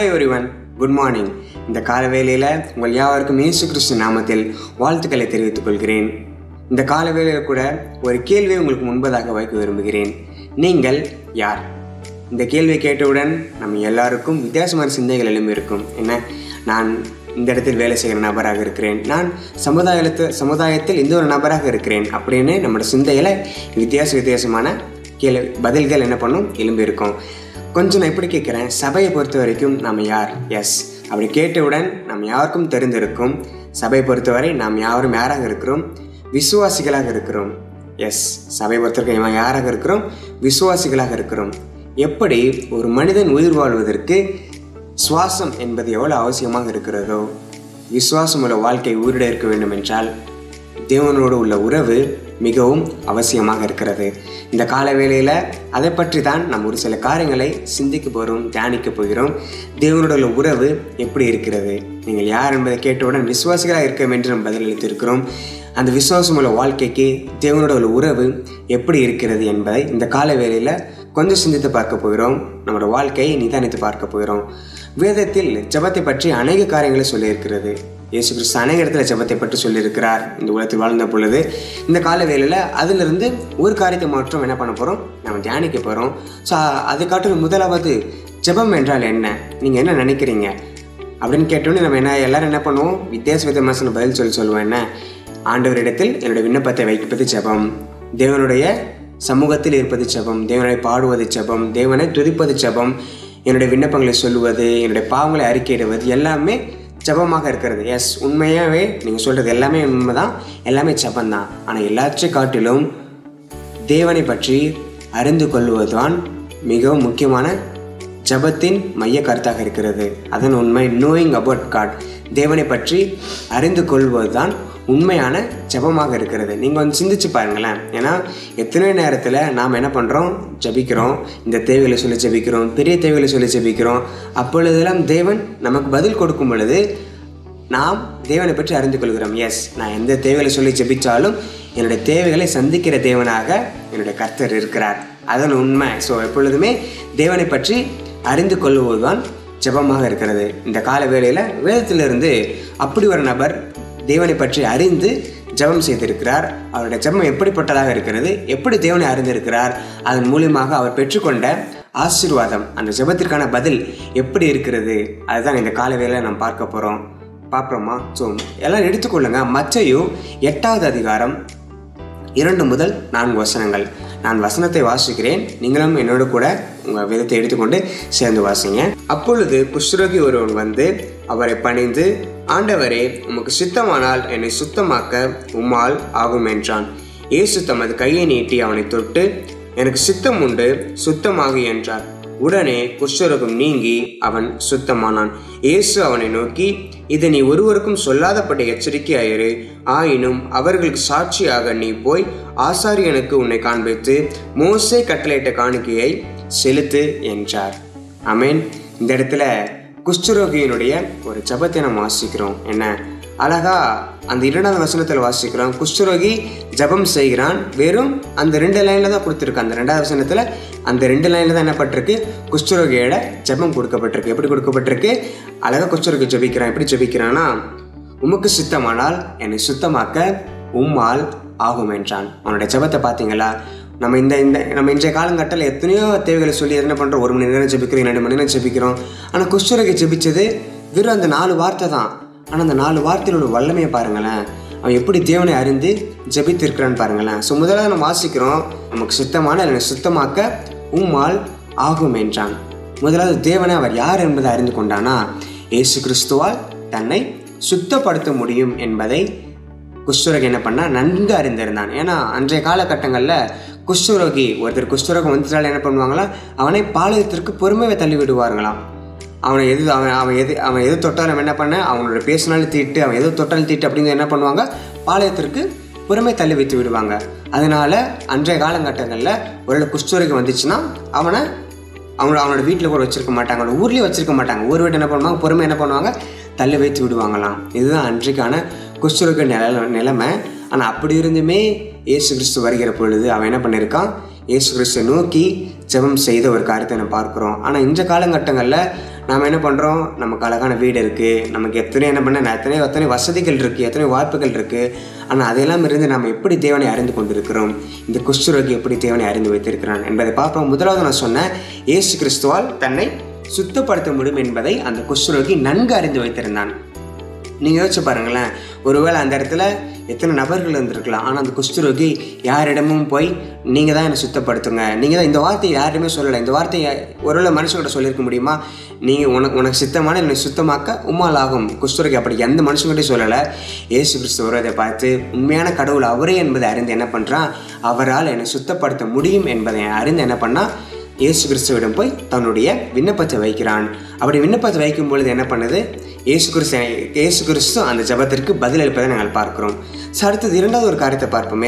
hello everyone good morning இந்த கால வேளையில் உங்கள் யாவருக்கும் இயேசு கிறிஸ்து நாமத்தில் வாழ்த்துக்களை தெரிவித்துக் கொள்கிறேன் இந்த கால வேளையில் கூட ஒரு கேள்வியை உங்களுக்கு முன்பதாக வைக்க விரும்புகிறேன் நீங்கள் யார் இந்த கேள்வியை கேட்டவுடன் நம்ம எல்லாருக்கும் வித்தியாசமான சிந்தைகள் எழும்பி இருக்கும் என்ன நான் இந்த இடத்தில் வேலை செய்கிற நபராக இருக்கிறேன் நான் சமுதாயத்து சமுதாயத்தில் இந்த ஒரு நபராக இருக்கிறேன் அப்படின்னு நம்மளோட சிந்தையில் வித்தியாச வித்தியாசமான கேள்வி பதில்கள் என்ன பண்ணும் எழும்பி இருக்கும் கொஞ்சம் நான் எப்படி கேட்குறேன் சபையை பொறுத்த வரைக்கும் நாம் யார் எஸ் அப்படி கேட்டவுடன் நாம் யாருக்கும் தெரிந்திருக்கும் சபையை பொறுத்தவரை நாம் யாரும் யாராக இருக்கிறோம் விசுவாசிகளாக இருக்கிறோம் எஸ் சபையை பொறுத்தவரைக்கும் இவன் யாராக இருக்கிறோம் விசுவாசிகளாக இருக்கிறோம் எப்படி ஒரு மனிதன் உயிர் வாழ்வதற்கு சுவாசம் என்பது எவ்வளோ அவசியமாக இருக்கிறதோ விசுவாசம் உள்ள வாழ்க்கை உயிரிட இருக்க வேண்டும் என்றால் தேவனோடு உள்ள உறவு மிகவும் அவசியமாக இருக்கிறது இந்த கால வேளையில் அதை பற்றி தான் நம்ம ஒரு சில காரியங்களை சிந்திக்க போகிறோம் தியானிக்க போகிறோம் தேவனோட உள்ள உறவு எப்படி இருக்கிறது நீங்கள் யார் என்பதை கேட்டவுடன் விசுவாசிகளாக இருக்க என்று நம்ம பதிலளித்திருக்கிறோம் அந்த விசுவாசம் உள்ள வாழ்க்கைக்கு தேவனோட உள்ள உறவு எப்படி இருக்கிறது என்பதை இந்த கால வேளையில் கொஞ்சம் சிந்தித்து பார்க்க போகிறோம் நம்மளோட வாழ்க்கையை நிதானித்து பார்க்க போகிறோம் வேதத்தில் ஜபத்தை பற்றி அநேக காரியங்களை சொல்லியிருக்கிறது இயேசு கிறிஸ்து அநேக இடத்துல ஜபத்தை பற்றி சொல்லியிருக்கிறார் இந்த உலகத்தில் வாழ்ந்த பொழுது இந்த கால வேளையில் அதிலிருந்து ஒரு காரியத்தை மாற்றம் என்ன பண்ண போகிறோம் நம்ம தியானிக்க போகிறோம் ஸோ அதை காட்டும் முதலாவது ஜபம் என்றால் என்ன நீங்கள் என்ன நினைக்கிறீங்க அப்படின்னு கேட்டோன்னே நம்ம என்ன எல்லாரும் என்ன பண்ணுவோம் வித்தியாச வித்தியாசமான பதில் சொல்லி சொல்லுவோம் என்ன ஆண்டவரிடத்தில் என்னுடைய விண்ணப்பத்தை வைப்பது ஜபம் தேவனுடைய சமூகத்தில் இருப்பது ஜபம் தேவனை பாடுவது ஜபம் தேவனை துதிப்பது ஜபம் என்னுடைய விண்ணப்பங்களை சொல்லுவது என்னுடைய பாவங்களை அறிக்கையிடுவது எல்லாமே ஜபமாக இருக்கிறது எஸ் உண்மையாகவே நீங்கள் சொல்கிறது எல்லாமே உண்மை தான் எல்லாமே ஜபம் தான் ஆனால் எல்லாற்றையும் காட்டிலும் தேவனை பற்றி அறிந்து கொள்வதுதான் மிகவும் முக்கியமான ஜபத்தின் மைய கருத்தாக இருக்கிறது அதன் உண்மை நோயிங் அபவுட் காட் தேவனை பற்றி அறிந்து கொள்வதுதான் உண்மையான ஜபமாக இருக்கிறது நீங்கள் வந்து சிந்திச்சு பாருங்களேன் ஏன்னா எத்தனை நேரத்தில் நாம் என்ன பண்ணுறோம் ஜபிக்கிறோம் இந்த தேவைகளை சொல்லி ஜபிக்கிறோம் பெரிய தேவைகளை சொல்லி ஜபிக்கிறோம் அப்பொழுதெல்லாம் தேவன் நமக்கு பதில் கொடுக்கும் பொழுது நாம் தேவனை பற்றி அறிந்து கொள்கிறோம் எஸ் நான் எந்த தேவைகளை சொல்லி ஜபிச்சாலும் என்னுடைய தேவைகளை சந்திக்கிற தேவனாக என்னுடைய கர்த்தர் இருக்கிறார் அதன் உண்மை ஸோ எப்பொழுதுமே தேவனை பற்றி அறிந்து கொள்வதுதான் ஜபமாக இருக்கிறது இந்த கால வேளையில் வேதத்திலிருந்து அப்படி ஒரு நபர் தேவனை பற்றி அறிந்து ஜபம் செய்திருக்கிறார் அவருடைய ஜபம் எப்படிப்பட்டதாக இருக்கிறது எப்படி தேவனை அறிந்திருக்கிறார் அதன் மூலியமாக அவர் பெற்றுக்கொண்ட ஆசீர்வாதம் அந்த ஜபத்திற்கான பதில் எப்படி இருக்கிறது அதுதான் இந்த கால வேளையில் நாம் பார்க்க போகிறோம் பார்ப்போமா ஸோ எல்லாம் எடுத்துக்கொள்ளுங்க மச்சையும் எட்டாவது அதிகாரம் இரண்டு முதல் நான்கு வசனங்கள் நான் வசனத்தை வாசிக்கிறேன் நீங்களும் என்னோடு கூட உங்கள் விதத்தை எடுத்துக்கொண்டு சேர்ந்து வாசிங்க அப்பொழுது குஷ்ரோகி ஒருவன் வந்து அவரை பணிந்து ஆண்டவரே உமக்கு சித்தமானால் என்னை சுத்தமாக்க உம்மால் ஆகும் என்றான் இயேசு தமது கையை நீட்டி அவனை தொட்டு எனக்கு சித்தம் உண்டு சுத்தமாகு என்றார் உடனே குஷ்டரோகம் நீங்கி அவன் சுத்தமானான் இயேசு அவனை நோக்கி இதை நீ ஒருவருக்கும் சொல்லாதபடி எச்சரிக்கையாயிரு ஆயினும் அவர்களுக்கு சாட்சியாக நீ போய் ஆசாரியனுக்கு உன்னை காண்பித்து மோசே கட்டளையிட்ட காணிக்கையை செலுத்து என்றார் அமேன் இந்த இடத்துல குஷ்டரோகியினுடைய ஒரு ஜபத்தை நம்ம வாசிக்கிறோம் என்ன அழகா அந்த இரண்டாவது வசனத்தில் வாசிக்கிறோம் குஷ்டரோகி ஜபம் செய்கிறான் வெறும் அந்த ரெண்டு லைனில் தான் கொடுத்துருக்கு அந்த ரெண்டாவது வசனத்தில் அந்த ரெண்டு லைனில் தான் என்ன பட்டிருக்கு குஷ்டரோகியோட ஜபம் கொடுக்கப்பட்டிருக்கு எப்படி கொடுக்கப்பட்டிருக்கு அழகாக குஷ்டரோகி ஜபிக்கிறான் எப்படி ஜபிக்கிறான்னா உமக்கு சுத்தமானால் என்னை சுத்தமாக்க உம்மால் ஆகும் என்றான் அவனுடைய ஜபத்தை பார்த்தீங்களா நம்ம இந்த இந்த நம்ம இன்றைய காலங்கட்டத்தில் எத்தனையோ தேவைகளை சொல்லி என்ன பண்ணுறோம் ஒரு மணி நேரம் ஜெபிக்கிறோம் ரெண்டு மணி நேரம் ஜெபிக்கிறோம் ஆனால் குஷ்டரோகி ஜெபிச்சது வெறும் அந்த நாலு வார்த்தை தான் ஆனால் அந்த நாலு வார்த்தையோட வல்லமையை பாருங்களேன் அவன் எப்படி தேவனை அறிந்து ஜபித்திருக்கிறான்னு பாருங்களேன் ஸோ முதலாவது நம்ம வாசிக்கிறோம் நமக்கு சுத்தமான என்னை சுத்தமாக்க உம்மால் ஆகும் என்றான் முதலாவது தேவனை அவர் யார் என்பதை அறிந்து கொண்டானா இயேசு கிறிஸ்துவால் தன்னை சுத்தப்படுத்த முடியும் என்பதை குஷ்டரோகி என்ன பண்ணா நன்கு அறிந்திருந்தான் ஏன்னா அன்றைய காலகட்டங்களில் குஷ்டரோகி ஒருத்தர் குஷ்டரோகம் வந்துட்டால் என்ன பண்ணுவாங்களா அவனை பாளையத்திற்கு பொறுமையை தள்ளி விடுவார்களாம் அவனை எது அவன் அவன் எது அவன் எது தொட்டாலும் என்ன பண்ண அவனோட பேசினாலும் தீட்டு அவன் எது தொட்டாலும் தீட்டு அப்படிங்கிற என்ன பண்ணுவாங்க பாளையத்திற்கு பொறுமை தள்ளி வைத்து விடுவாங்க அதனால அன்றைய காலகட்டங்களில் ஒரு குஷ்டரோகி வந்துச்சுன்னா அவனை அவங்கள அவனோட வீட்டில் கூட வச்சிருக்க மாட்டாங்க அவனோட ஊர்லேயே வச்சிருக்க மாட்டாங்க ஊர் வீட்டு என்ன பண்ணுவாங்க பொறுமை என்ன பண்ணுவாங்க தள்ளி வைத்து விடுவாங்களாம் இதுதான் அன்றைக்கான குஷ்டரோக நில நிலைமை ஆனால் அப்படி இருந்துமே இயேசு கிறிஸ்து வருகிற பொழுது அவன் என்ன பண்ணியிருக்கான் இயேசு கிறிஸ்துவை நோக்கி ஜெபம் செய்த ஒரு காரியத்தை நம்ம பார்க்குறோம் ஆனால் இந்த காலகட்டங்களில் நாம் என்ன பண்ணுறோம் நமக்கு அழகான வீடு இருக்குது நமக்கு எத்தனை என்ன பண்ண எத்தனை எத்தனை வசதிகள் இருக்குது எத்தனை வாய்ப்புகள் இருக்குது ஆனால் அதையெல்லாம் இருந்து நாம் எப்படி தேவனை அறிந்து கொண்டிருக்கிறோம் இந்த குஷ்டரோகி எப்படி தேவனை அறிந்து வைத்திருக்கிறான் என்பதை பார்ப்போம் முதலாவது நான் சொன்னேன் இயேசு கிறிஸ்துவால் தன்னை சுத்தப்படுத்த முடியும் என்பதை அந்த குஷ்டரோகி நன்கு அறிந்து வைத்திருந்தான் நீங்கள் யோசிச்சு பாருங்களேன் ஒருவேளை அந்த இடத்துல எத்தனை நபர்கள் இருந்திருக்கலாம் ஆனால் அந்த குஷ்டரோகி யாரிடமும் போய் நீங்கள் தான் என்னை சுத்தப்படுத்துங்க நீங்கள் தான் இந்த வார்த்தையை யாருமே சொல்லலை இந்த வார்த்தையை ஒருவேளை மனுஷங்கிட்ட சொல்லியிருக்க முடியுமா நீங்கள் உனக்கு உனக்கு சித்தமான என்னை சுத்தமாக்க உம்மால் ஆகும் குஷ்டரோகி அப்படி எந்த மனுஷங்கிட்டையும் சொல்லலை ஏசு கிறிஸ்து வருவதை பார்த்து உண்மையான கடவுள் அவரே என்பதை அறிந்து என்ன பண்ணுறான் அவரால் என்னை சுத்தப்படுத்த முடியும் என்பதை அறிந்து என்ன பண்ணால் இயேசு கிறிஸ்துவிடம் போய் தன்னுடைய விண்ணப்பத்தை வைக்கிறான் அப்படி விண்ணப்பத்தை வைக்கும் பொழுது என்ன பண்ணுது இயேசு கிறிஸ்து இயேசு கிறிஸ்து அந்த ஜபத்திற்கு பதிலளிப்பதை நாங்கள் பார்க்கிறோம் ஸோ அடுத்தது இரண்டாவது ஒரு காரியத்தை பார்ப்போமே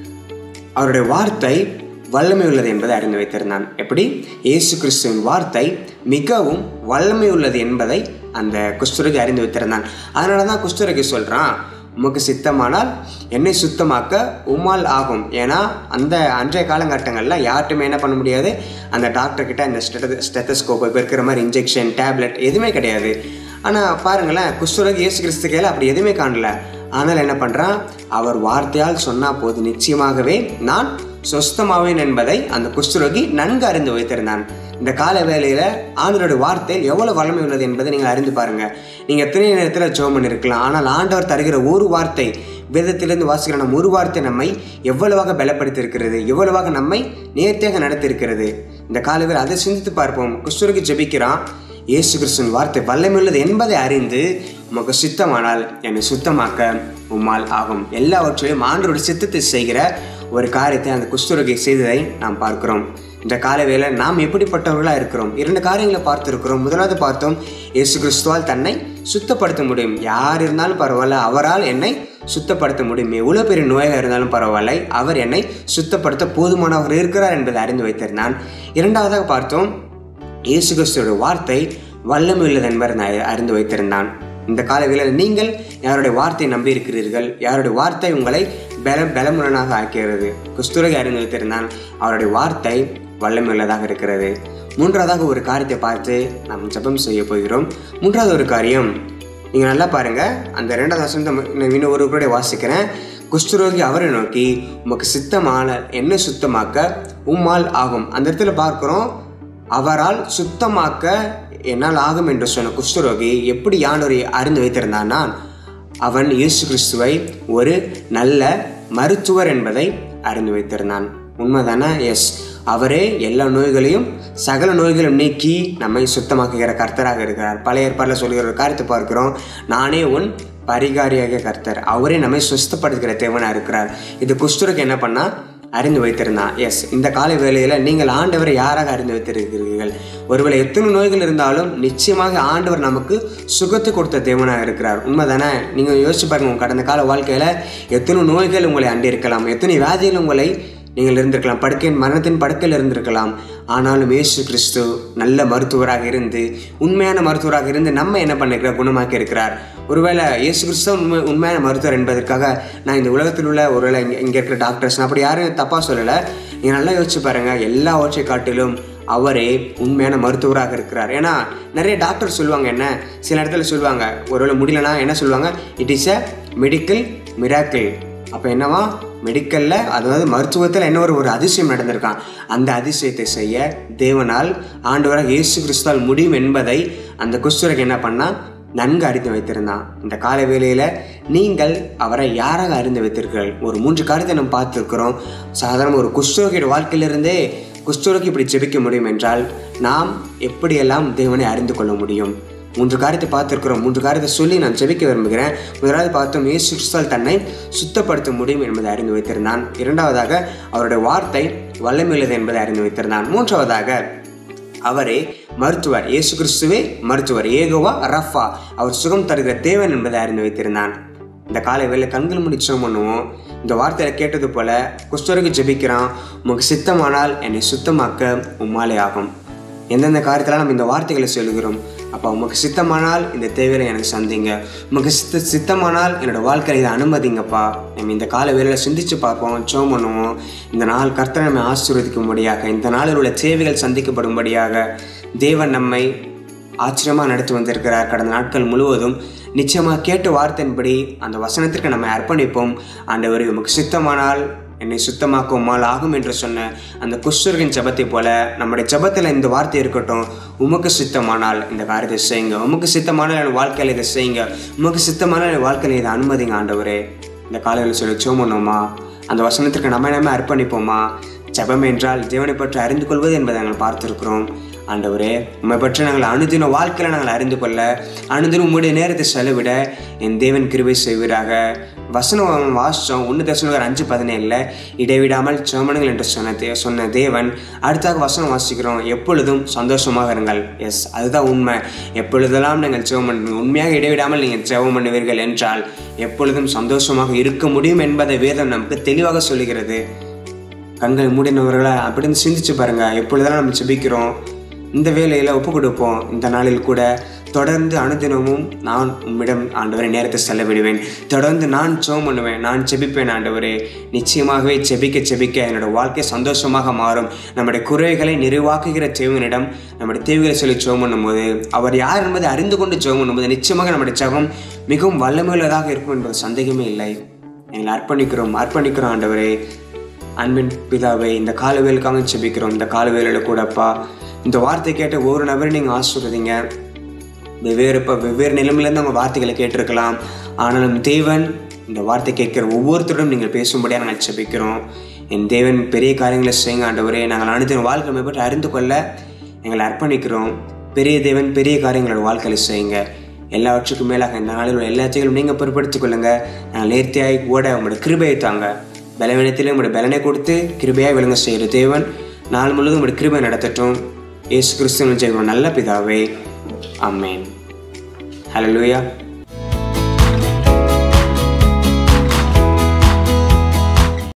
அவருடைய வார்த்தை வல்லமை உள்ளது என்பதை அறிந்து வைத்திருந்தான் எப்படி இயேசு கிறிஸ்துவின் வார்த்தை மிகவும் வல்லமை உள்ளது என்பதை அந்த குஷ்டரோகி அறிந்து வைத்திருந்தான் அதனால தான் குஷ்டரோகி சொல்கிறான் உமக்கு சித்தமானால் என்னை சுத்தமாக்க உம்மால் ஆகும் ஏன்னா அந்த அன்றைய காலகட்டங்களில் யார்ட்டுமே என்ன பண்ண முடியாது அந்த டாக்டர்கிட்ட இந்த ஸ்டெட்ட ஸ்டெத்தஸ்கோப் இப்போ இருக்கிற மாதிரி இன்ஜெக்ஷன் டேப்லெட் எதுவுமே கிடையாது ஆனால் பாருங்களேன் குஷ்டரோகி இயேசு கிறிஸ்து கையில் அப்படி எதுவுமே காணல ஆனால் என்ன பண்ணுறான் அவர் வார்த்தையால் சொன்னால் போது நிச்சயமாகவே நான் சொஸ்தமாவேன் என்பதை அந்த குஷ்டரோகி நன்கு அறிந்து வைத்திருந்தான் இந்த கால வேளையில் ஆண்டவருடைய வார்த்தை எவ்வளோ வல்லமை உள்ளது என்பதை நீங்கள் அறிந்து பாருங்க நீங்கள் எத்தனை நேரத்தில் ஜோம் பண்ணிருக்கலாம் ஆனால் ஆண்டவர் தருகிற ஒரு வார்த்தை வேதத்திலிருந்து வாசிக்கிற நம் ஒரு வார்த்தை நம்மை எவ்வளவாக பலப்படுத்தியிருக்கிறது எவ்வளவாக நம்மை நேர்த்தியாக நடத்தியிருக்கிறது இந்த காலவேளை அதை சிந்தித்து பார்ப்போம் குஷ்டரோகி ஜெபிக்கிறான் இயேசு கிறிஸ்துவின் வார்த்தை வல்லமையுள்ளது என்பதை அறிந்து உமக்கு சுத்தமானால் என்னை சுத்தமாக்க உம்மால் ஆகும் எல்லாவற்றையும் ஆண்டோட சித்தத்தை செய்கிற ஒரு காரியத்தை அந்த குஷ்டரோகி செய்ததை நாம் பார்க்கிறோம் இந்த காலவேளை நாம் எப்படிப்பட்டவர்களாக இருக்கிறோம் இரண்டு காரியங்களை பார்த்துருக்கிறோம் முதலாவது பார்த்தோம் இயேசு கிறிஸ்துவால் தன்னை சுத்தப்படுத்த முடியும் யார் இருந்தாலும் பரவாயில்ல அவரால் என்னை சுத்தப்படுத்த முடியும் எவ்வளோ பெரிய நோயாக இருந்தாலும் பரவாயில்லை அவர் என்னை சுத்தப்படுத்த போதுமானவர் இருக்கிறார் என்பதை அறிந்து வைத்திருந்தான் இரண்டாவதாக பார்த்தோம் இயேசு கிறிஸ்துவோட வார்த்தை வல்லமை உள்ளது என்பதை நான் அறிந்து வைத்திருந்தான் இந்த காலவேளையில் நீங்கள் யாருடைய வார்த்தையை நம்பி இருக்கிறீர்கள் யாருடைய வார்த்தை உங்களை பல பலமுடனாக ஆக்கிறது குஸ்துரகை அறிந்து வைத்திருந்தான் அவருடைய வார்த்தை வல்லமை உள்ளதாக இருக்கிறது மூன்றாவதாக ஒரு காரியத்தை பார்த்து நாம் ஜபம் செய்ய போகிறோம் மூன்றாவது ஒரு காரியம் நீங்கள் நல்லா பாருங்க அந்த ரெண்டாவது வசனத்தை நான் இன்னும் ஒரு கூட வாசிக்கிறேன் குஷ்டரோகி அவரை நோக்கி உமக்கு சித்தமான என்ன சுத்தமாக்க உம்மால் ஆகும் அந்த இடத்துல பார்க்குறோம் அவரால் சுத்தமாக்க என்னால் ஆகும் என்று சொன்ன குஷ்டரோகி எப்படி யானொரு அறிந்து வைத்திருந்தான்னா அவன் இயேசு கிறிஸ்துவை ஒரு நல்ல மருத்துவர் என்பதை அறிந்து வைத்திருந்தான் உண்மைதானே எஸ் அவரே எல்லா நோய்களையும் சகல நோய்களும் நீக்கி நம்மை சுத்தமாக்குகிற கர்த்தராக இருக்கிறார் பழைய ஏற்பாடில் சொல்கிற ஒரு காரியத்தை பார்க்கிறோம் நானே உன் பரிகாரியாக கர்த்தர் அவரே நம்மை சுஸ்தப்படுத்துகிற தேவனாக இருக்கிறார் இது குஷ்டருக்கு என்ன பண்ணா அறிந்து வைத்திருந்தான் எஸ் இந்த கால வேளையில் நீங்கள் ஆண்டவரை யாராக அறிந்து வைத்திருக்கிறீர்கள் ஒருவேளை எத்தனை நோய்கள் இருந்தாலும் நிச்சயமாக ஆண்டவர் நமக்கு சுகத்தை கொடுத்த தேவனாக இருக்கிறார் உண்மைதானே நீங்கள் யோசிச்சு பாருங்க உங்க கடந்த கால வாழ்க்கையில் எத்தனை நோய்கள் உங்களை அண்டி இருக்கலாம் எத்தனை வியாதிகள் உங்களை நீங்கள் இருந்திருக்கலாம் படுக்கையின் மரணத்தின் படுக்கையில் இருந்திருக்கலாம் ஆனாலும் இயேசு கிறிஸ்து நல்ல மருத்துவராக இருந்து உண்மையான மருத்துவராக இருந்து நம்ம என்ன பண்ணிருக்கிறார் குணமாக்கி இருக்கிறார் ஒருவேளை இயேசு கிறிஸ்து உண்மை உண்மையான மருத்துவர் என்பதற்காக நான் இந்த உலகத்தில் உள்ள ஒருவேளை இங்கே இங்கே இருக்கிற டாக்டர்ஸ் நான் அப்படி யாரும் தப்பாக சொல்லலை நீங்கள் நல்லா யோசிச்சு பாருங்கள் எல்லாவற்றை காட்டிலும் அவரே உண்மையான மருத்துவராக இருக்கிறார் ஏன்னா நிறைய டாக்டர் சொல்லுவாங்க என்ன சில இடத்துல சொல்லுவாங்க ஒருவேளை முடியலனா என்ன சொல்லுவாங்க it is a medical miracle அப்போ என்னவா மெடிக்கலில் அதாவது மருத்துவத்தில் என்ன ஒரு ஒரு அதிசயம் நடந்திருக்கான் அந்த அதிசயத்தை செய்ய தேவனால் ஆண்டவராக இயேசு கிறிஸ்துவால் முடியும் என்பதை அந்த குஸ்துரக்கு என்ன பண்ணால் நன்கு அறிந்து வைத்திருந்தான் இந்த கால வேளையில் நீங்கள் அவரை யாராக அறிந்து வைத்தீர்கள் ஒரு மூன்று காரியத்தை நம்ம பார்த்துருக்கிறோம் சாதாரண ஒரு குஷ்டரோகியோட வாழ்க்கையிலிருந்தே குஷ்டரோகி இப்படி ஜெபிக்க முடியும் என்றால் நாம் எப்படியெல்லாம் தேவனை அறிந்து கொள்ள முடியும் மூன்று காரியத்தை பார்த்துருக்கிறோம் மூன்று காரியத்தை சொல்லி நான் ஜெபிக்க விரும்புகிறேன் முதலாவது பார்த்தோம் இயேசு கிறிஸ்துவால் தன்னை சுத்தப்படுத்த முடியும் என்பதை அறிந்து வைத்திருந்தான் இரண்டாவதாக அவருடைய வார்த்தை வல்லமையுள்ளது என்பதை அறிந்து வைத்திருந்தான் மூன்றாவதாக அவரே மருத்துவர் இயேசு கிறிஸ்துவே மருத்துவர் ஏகோவா ரஃபா அவர் சுகம் தருகிற தேவன் என்பதை அறிந்து வைத்திருந்தான் இந்த காலை வேலை கண்கள் முடிச்சோம் பண்ணுவோம் இந்த வார்த்தையில கேட்டது போல குஷ்டருக்கு ஜெபிக்கிறான் உமக்கு சித்தமானால் என்னை சுத்தமாக்க உம்மாலே ஆகும் எந்தெந்த காரியத்தில் நம்ம இந்த வார்த்தைகளை சொல்லுகிறோம் அப்போ உமக்கு சித்தமானால் இந்த தேவையை எனக்கு சந்திங்க உமக்கு சித்த சித்தமானால் என்னோட வாழ்க்கையில் இதை அனுமதிங்கப்பா நம்ம இந்த கால வேலையில் சிந்திச்சு பார்ப்போம் ஜோம் பண்ணுவோம் இந்த நாள் கர்த்தரை நம்ம ஆசீர்வதிக்கும்படியாக இந்த நாளில் உள்ள தேவைகள் சந்திக்கப்படும்படியாக தேவன் நம்மை ஆச்சரியமாக நடத்தி வந்திருக்கிறார் கடந்த நாட்கள் முழுவதும் நிச்சயமாக கேட்ட வார்த்தையின்படி அந்த வசனத்திற்கு நம்ம அர்ப்பணிப்போம் ஆண்டவர் உமக்கு சித்தமானால் என்னை சுத்தமாக்கும் மால் ஆகும் என்று சொன்ன அந்த குஷ்டர்கின் ஜபத்தை போல நம்முடைய ஜபத்தில் இந்த வார்த்தை இருக்கட்டும் உமக்கு சித்தமானால் இந்த காரியத்தை செய்யுங்க உமக்கு சித்தமானால் என் வாழ்க்கையில் இதை செய்யுங்க உமக்கு சித்தமானால் என் வாழ்க்கையில் இதை அனுமதிங்க ஆண்டவரே இந்த காலையில் சொல்லி சோமணுமா அந்த வசனத்திற்கு நம்ம நம்ம அர்ப்பணிப்போமா ஜபம் என்றால் தேவனை பற்றி அறிந்து கொள்வது என்பதை நாங்கள் பார்த்திருக்கிறோம் ஆண்டவரே உண்மை பற்றி நாங்கள் அனுதின வாழ்க்கையில் நாங்கள் அறிந்து கொள்ள அனுதினம் உம்முடைய நேரத்தை செலவிட என் தேவன் கிருபை செய்வீராக வசனம் வாசித்தோம் ஒன்று தசனகர் அஞ்சு பதினேழில் இடைவிடாமல் சோமனுங்கள் என்று சொன்ன தே சொன்ன தேவன் அடுத்தாக வசனம் வாசிக்கிறோம் எப்பொழுதும் சந்தோஷமாக இருங்கள் எஸ் அதுதான் உண்மை எப்பொழுதெல்லாம் நீங்கள் ஜெபம் பண்ணுவீங்க உண்மையாக இடைவிடாமல் நீங்கள் ஜெபம் பண்ணுவீர்கள் என்றால் எப்பொழுதும் சந்தோஷமாக இருக்க முடியும் என்பதை வேதம் நமக்கு தெளிவாக சொல்லுகிறது கண்களை மூடினவர்களா அப்படின்னு சிந்திச்சு பாருங்க எப்பொழுதெல்லாம் நம்ம செபிக்கிறோம் இந்த வேலையில் ஒப்பு கொடுப்போம் இந்த நாளில் கூட தொடர்ந்து அனுதினமும் நான் உம்மிடம் ஆண்டவரை நேரத்தை செலவிடுவேன் தொடர்ந்து நான் ஜெபம் பண்ணுவேன் நான் செபிப்பேன் ஆண்டவரே நிச்சயமாகவே செபிக்க செபிக்க என்னோட வாழ்க்கை சந்தோஷமாக மாறும் நம்முடைய குறைகளை நிறைவாக்குகிற தேவனிடம் நம்முடைய தேவைகளை சொல்லி ஜெபம் பண்ணும்போது அவர் யார் என்பதை அறிந்து கொண்டு ஜெபம் பண்ணும்போது நிச்சயமாக நம்முடைய ஜெபம் மிகவும் வல்லமையுள்ளதாக இருக்கும் என்பது சந்தேகமே இல்லை எங்களை அர்ப்பணிக்கிறோம் அர்ப்பணிக்கிறோம் ஆண்டவரே அன்பின் பிதாவை இந்த காலவேலுக்காக செபிக்கிறோம் இந்த காலவேலையில் கூடப்பா இந்த வார்த்தை கேட்ட ஒவ்வொரு நபரையும் நீங்கள் ஆசிர்வதிங்க வெவ்வேறு இப்போ வெவ்வேறு நிலைமையிலேருந்து அவங்க வார்த்தைகளை கேட்டிருக்கலாம் ஆனாலும் தேவன் இந்த வார்த்தை கேட்கிற ஒவ்வொருத்தரும் நீங்கள் பேசும்படியாக நாங்கள் செபிக்கிறோம் என் தேவன் பெரிய காரியங்களை செய்யுங்க ஆண்டவரே நாங்கள் அனைத்து வாழ்க்கை பற்றி அறிந்து கொள்ள எங்களை அர்ப்பணிக்கிறோம் பெரிய தேவன் பெரிய காரியங்களோட வாழ்க்கையில் செய்யுங்க எல்லாவற்றுக்கும் மேலாக இந்த நாளில் உள்ள எல்லாத்தையும் நீங்கள் பொறுப்படுத்திக் கொள்ளுங்க நாங்கள் நேர்த்தியாய் ஓட உங்களோட கிருபையை தாங்க பலவீனத்திலே உங்களுடைய பலனை கொடுத்து கிருபையாக விளங்க செய்கிற தேவன் நாள் முழுவதும் உங்களுடைய கிருபை நடத்தட்டும் இயேசு கிறிஸ்துவன் ஜெயிக்கும் நல்ல பிதாவே அம்மேன் ஹலோ